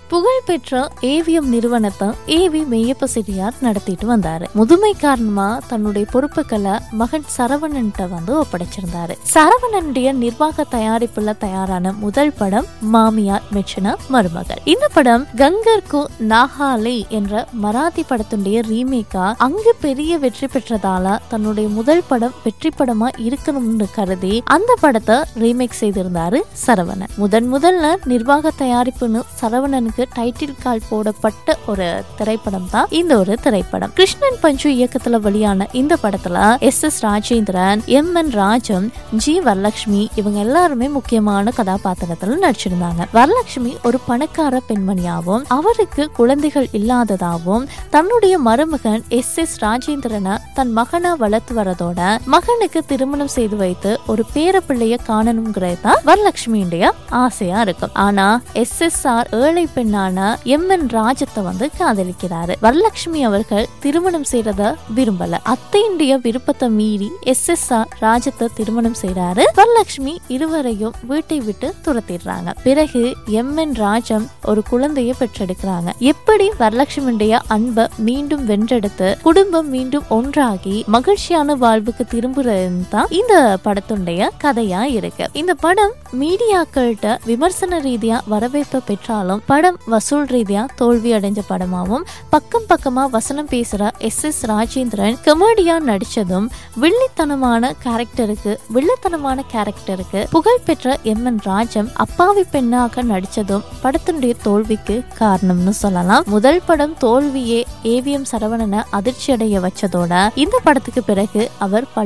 புகழ்பெற்ற ஏவிஎம் நிறுவனத்தை ஏவி மெய்யப்ப செட்டியார் நடத்திட்டு வந்தாரு முதுமை காரணமா தன்னுடைய பொறுப்புகளை மகன் சரவணன்ட்ட வந்து ஒப்படைச்சிருந்தாரு சரவணனுடைய நிர்வாக தயாரிப்புல தயாரான முதல் படம் மாமியார் மெச்சனா மருமகள் இந்த படம் கங்கர்கு நாகாலே என்ற மராத்தி படத்துடைய ரீமேக்கா அங்கு பெரிய வெற்றி பெற்றதால தன்னுடைய முதல் படம் வெற்றி படமா இருக்கணும்னு கருதி அந்த படத்தை ரீமேக் செய்திருந்தாரு சரவணன் முதன் முதல்ல நிர்வாக தயாரிப்புன்னு சரவணனுக்கு டைட்டில் கால் போடப்பட்ட ஒரு திரைப்படம் தான் இந்த ஒரு திரைப்படம் கிருஷ்ணன் பஞ்சு இயக்கத்துல வெளியான இந்த படத்துல S S Rajendran M N Rajam G Varalakshmi இவங்க எல்லாருமே முக்கியமான கதாபாத்திரத்துல நடிச்சிருந்தாங்க வரலட்சுமி ஒரு பணக்கார பெண்மணியாவும் அவருக்கு குழந்தைகள் இல்லாததாகவும் தன்னுடைய மருமகன் எஸ் எஸ் ராஜேந்திரனை தன் மகனா வளர்த்து வரதோட மகனுக்கு திருமணம் செய்து வைத்து ஒரு பேர பிள்ளைய காணணுங்கிறது தான் வரலட்சுமியுடைய ஆசையா இருக்கும் ஆனா எஸ் எஸ் ஆர் ஏழை பெண்ணான எம் என் ராஜத்தை வந்து காதலிக்கிறாரு வரலட்சுமி அவர்கள் திருமணம் செய்யறத விரும்பல அத்தையுடைய விருப்பத்தை மீறி எஸ் எஸ் ஆர் ராஜத்தை திருமணம் செய்யறாரு வரலட்சுமி இருவரையும் வீட்டை விட்டு துரத்திடுறாங்க பிறகு எம் என் ராஜம் ஒரு குழந்தைய பெற்றெடுக்கிறாங்க எப்படி வரலட்சுமியுடைய அன்பை மீண்டும் வென்றெடுத்து குடும்பம் மீண்டும் ஒன்றாகி மகிழ்ச்சியான வாழ்வுக்கு திரும்புறது தான் இந்த படத்துடைய கதையா இருக்கு இந்த படம் மீடியாக்கள்கிட்ட விமர்சன ரீதியா வரவேற்பு பெற்றாலும் படம் வசூல் ரீதியா தோல்வி அடைஞ்ச படமாவும் பக்கம் பக்கமா வசனம் பேசுற எஸ் எஸ் ராஜேந்திரன் கமெடியா நடிச்சதும் வில்லித்தனமான கேரக்டருக்கு வில்லத்தனமான கேரக்டருக்கு புகழ்பெற்ற எம் என் ராஜம் அப்பாவி பெண்ணாக நடிச்சதும் படத்தினுடைய தோல்விக்கு காரணம்னு சொல்லலாம் முதல் படம் தோல்வியே ஏவிஎம் சரவணனை அதிர்ச்சி அடைய வச்சதோட இந்த படத்துக்கு பிறகு அவர் பல